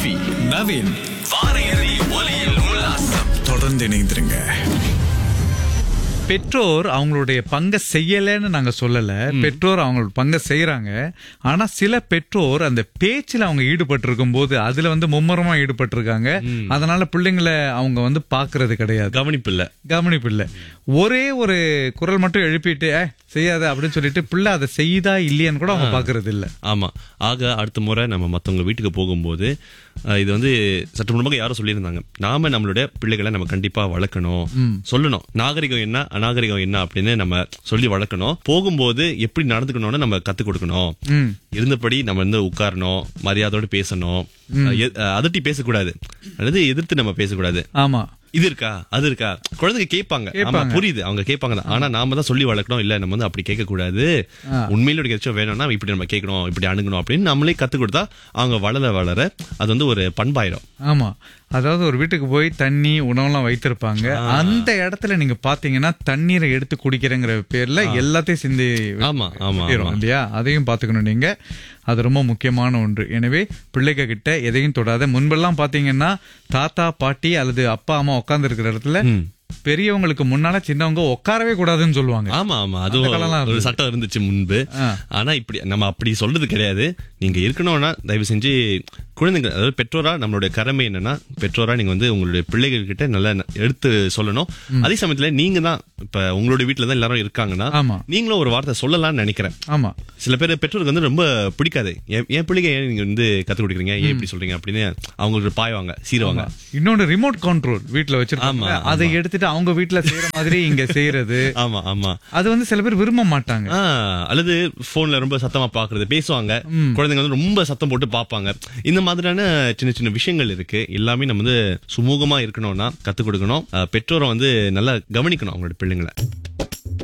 ரஃபி நவீன் வார இறுதி ஒலியில் உல்லாசம் தொடர்ந்து இணைந்திருங்க பெற்றோர் அவங்களுடைய பங்கை செய்யலைன்னு நாங்க சொல்லல பெற்றோர் அவங்களோட பங்கை செய்யறாங்க ஆனா சில பெற்றோர் அந்த பேச்சுல அவங்க ஈடுபட்டு இருக்கும் போது அதுல வந்து மும்முரமா ஈடுபட்டு இருக்காங்க அதனால பிள்ளைங்களை அவங்க வந்து பாக்குறது கிடையாது கவனிப்பு இல்ல கவனிப்பு இல்ல ஒரே ஒரு குரல் மட்டும் எழுப்பிட்டு "ஏய், செய்யாத அப்படின்னு சொல்லிட்டு பிள்ளை அதை செய்தா இல்லையான்னு கூட அவங்க பாக்குறது இல்ல ஆமா ஆக அடுத்த முறை நம்ம மத்தவங்க வீட்டுக்கு போகும்போது அஹ், இது வந்து சற்று முன்பாக யாரும் சொல்லியிருந்தாங்க நாம நம்மளுடைய பிள்ளைகளை நம்ம கண்டிப்பா வளர்க்கணும் சொல்லணும் நாகரிகம் என்ன அநாகரிகம் என்ன அப்படின்னு நம்ம சொல்லி வளர்க்கணும் போகும்போது எப்படி நடந்துக்கணும்னு நம்ம கத்து கொடுக்கணும் ம். இருந்தபடி நம்ம வந்து உட்காரணும் மரியாதையோட பேசணும் எ- அஹ், அதட்டி பேசக்கூடாது அல்லது எதிர்த்து நம்ம பேசக்கூடாது ஆமா இது இருக்கா அது இருக்கா குழந்தைங்க கேட்பாங்க ஆமா கேட்பாங்க. புரியுது அவங்க கேட்பாங்க தான் ஆனா நாம தான் சொல்லி வளர்க்கணும் இல்ல நம்ம வந்து அப்படி கேட்க கூடாது உண்மையில ஏதாச்சும் வேணும்னா இப்படி நம்ம கேட்கணும் இப்படி அணுகணும் அப்படின்னு நம்மளே கத்து கொடுத்தா அவங்க வளர வளர அது வந்து ஒரு பண்பாயிரும் ஆமா அதாவது ஒரு வீட்டுக்கு போய் தண்ணி உணவெல்லாம் வைத்திருப்பாங்க அந்த இடத்துல நீங்க பாத்தீங்கன்னா தண்ணீரை எடுத்து குடிக்கிறேங்கிற பேர்ல எல்லாத்தையும் சிந்தி ஆமா, ஆமா, விட்டுறோம் ஆமா. இல்லையா அதையும் பாத்துக்கணும் நீங்க அது ரொம்ப முக்கியமான ஒன்று எனவே பிள்ளைங்க கிட்ட எதையும் தொடாத முன்பெல்லாம் பாத்தீங்கன்னா தாத்தா பாட்டி அல்லது அப்பா அம்மா உட்கார்ந்து இருக்கிற இடத்துல பெரியவங்களுக்கு முன்னால சின்னவங்க உட்காரவே கூடாதுன்னு சொல்லுவாங்க ஆமா ஆமா அந்த காலம்லாம் அதுவும் ஒரு இருந்தது. சட்டம் இருந்துச்சு முன்பு ஆ. ஆனா இப்படி நம்ம அப்படி சொல்றது கிடையாது நீங்க இருக்கணும்னா தயவு செஞ்சு குழந்தைங்க அதாவது பெற்றோரா நம்மளுடைய கடமை என்னன்னா பெற்றோரா நீங்க வந்து உங்களுடைய பிள்ளைகள் கிட்ட நல்லா எடுத்து சொல்லணும் அதே சமயத்துல நீங்க தான் இப்ப உங்களுடைய வீட்டுல தான் எல்லாரும் இருக்காங்கன்னா ஆமா. நீங்களும் ஒரு வார்த்தை சொல்லலாம்னு நினைக்கிறேன் ஆமா சில பேர் பெற்றோருக்கு வந்து ரொம்ப பிடிக்காது என் என் பிள்ளைங்க ஏன் நீங்க வந்து கத்து கொடுக்குறீங்க ஏன் இப்படி சொல்றீங்க அப்படின்னு அவங்களுக்கு பாய்வாங்க சீருவாங்க இன்னொன்னு ரிமோட் கண்ட்ரோல் வீட்டுல வச்சிருக்காங்க ஆமா, அதை எடுத்துட்டு அவங்க வீட்டுல செய்யற மாதிரி இங்க செய்யறது ஆமா ஆமா அது வந்து சில பேர் விரும்ப மாட்டாங்க ஆ, அல்லது போன்ல ரொம்ப சத்தமா பாக்குறது பேசுவாங்க குழந்தைங்க வந்து ரொம்ப சத்தம் போட்டு பாப்பாங்க இந்த மாதிரியான சின்ன சின்ன விஷயங்கள் இருக்கு எல்லாமே நம்ம வந்து சுமூகமா இருக்கணும்னா கத்து கொடுக்கணும் அஹ், பெற்றோரை வந்து நல்லா கவனிக்கணும் அவங்களோட பிள்ளைங்களை